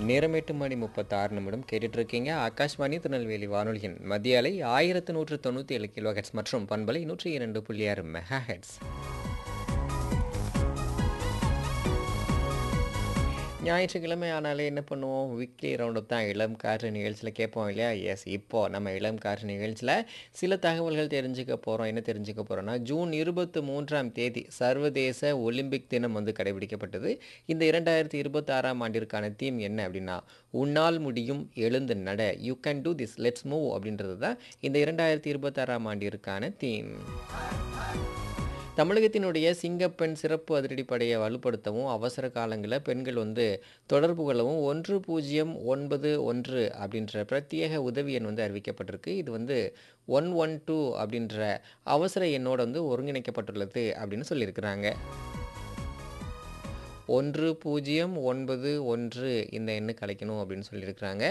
நேரம் எட்டு மணி முப்பத்தாறு நிமிடம் கேட்டுட்டு இருக்கீங்க ஆகாஷ்வாணி திருநெல்வேலி வானொலியின் மத்திய அலை ஆயிரத்து நூற்று தொண்ணூற்றி ஏழு கிலோ ஹெட்ஸ் மற்றும் பண்பலை நூற்றி இரண்டு புள்ளி ஆறு மெகா ஹெட்ஸ் ஞாயிற்றுக்கிழமை ஆனாலே என்ன பண்ணுவோம் வீக்லி ரவுண்டப் தான் இளம் காற்று நிகழ்ச்சியில் கேட்போம் இல்லையா எஸ் இப்போது நம்ம இளம் காற்று நிகழ்ச்சியில் சில தகவல்கள் தெரிஞ்சுக்க போகிறோம் என்ன தெரிஞ்சுக்க போகிறோம்னா ஜூன் இருபத்தி மூன்றாம் தேதி சர்வதேச ஒலிம்பிக் தினம் வந்து கடைபிடிக்கப்பட்டது இந்த இரண்டாயிரத்தி இருபத்தாறாம் ஆண்டிற்கான தீம் என்ன அப்படின்னா உன்னால் முடியும் எழுந்து நட you can do this let's move அப்படின்றது தான் இந்த இரண்டாயிரத்தி இருபத்தாறாம் ஆண்டிற்கான தீம் தமிழகத்தினுடைய சிங்கப்பெண் சிறப்பு அதிரடிப்படையை வலுப்படுத்தவும் அவசர காலங்களில் பெண்கள் வந்து தொடர்பு கொள்ளவும் ஒன்று பூஜ்ஜியம் ஒன்பது ஒன்று அப்படின்ற பிரத்யேக உதவி எண் வந்து அறிவிக்கப்பட்டிருக்கு இது வந்து ஒன் ஒன் டூ அப்படின்ற அவசர எண்ணோட வந்து ஒருங்கிணைக்கப்பட்டுள்ளது அப்படின்னு சொல்லியிருக்கிறாங்க ஒன்று பூஜ்ஜியம் ஒன்பது ஒன்று இந்த எண்ணுக்கு அழைக்கணும் அப்படின்னு சொல்லியிருக்கிறாங்க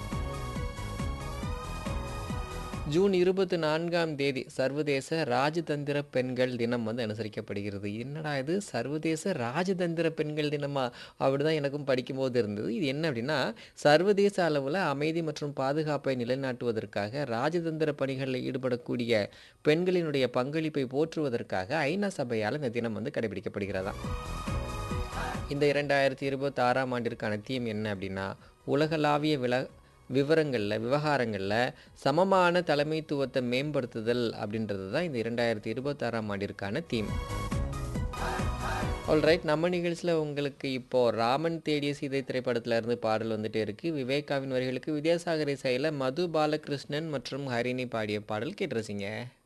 ஜூன் இருபத்தி நான்காம் தேதி சர்வதேச ராஜதந்திர பெண்கள் தினம் வந்து அனுசரிக்கப்படுகிறது என்னடா இது சர்வதேச ராஜதந்திர பெண்கள் தினமா அப்படிதான் எனக்கும் படிக்கும்போது இருந்தது இது என்ன அப்படின்னா சர்வதேச அளவில் அமைதி மற்றும் பாதுகாப்பை நிலைநாட்டுவதற்காக ராஜதந்திர பணிகளில் ஈடுபடக்கூடிய பெண்களினுடைய பங்களிப்பை போற்றுவதற்காக ஐநா சபையால் இந்த தினம் வந்து கடைபிடிக்கப்படுகிறதா இந்த இரண்டாயிரத்தி இருபத்தி ஆறாம் ஆண்டிற்கான தீம் என்ன அப்படின்னா உலகளாவிய வில விவரங்களில் விவகாரங்களில் சமமான தலைமைத்துவத்தை மேம்படுத்துதல் அப்படின்றது தான் இந்த இரண்டாயிரத்தி இருபத்தாறாம் ஆண்டிற்கான தீம் ஆல்ரைட் நம்ம நிகழ்ச்சியில் உங்களுக்கு இப்போது ராமன் தேடிய சீதை திரைப்படத்தில் இருந்து பாடல் வந்துட்டே இருக்குது விவேகாவின் வரிகளுக்கு வித்யாசாகர் இசையில் மது பாலகிருஷ்ணன் மற்றும் ஹரிணி பாடிய பாடல் கேட்டுருச்சிங்க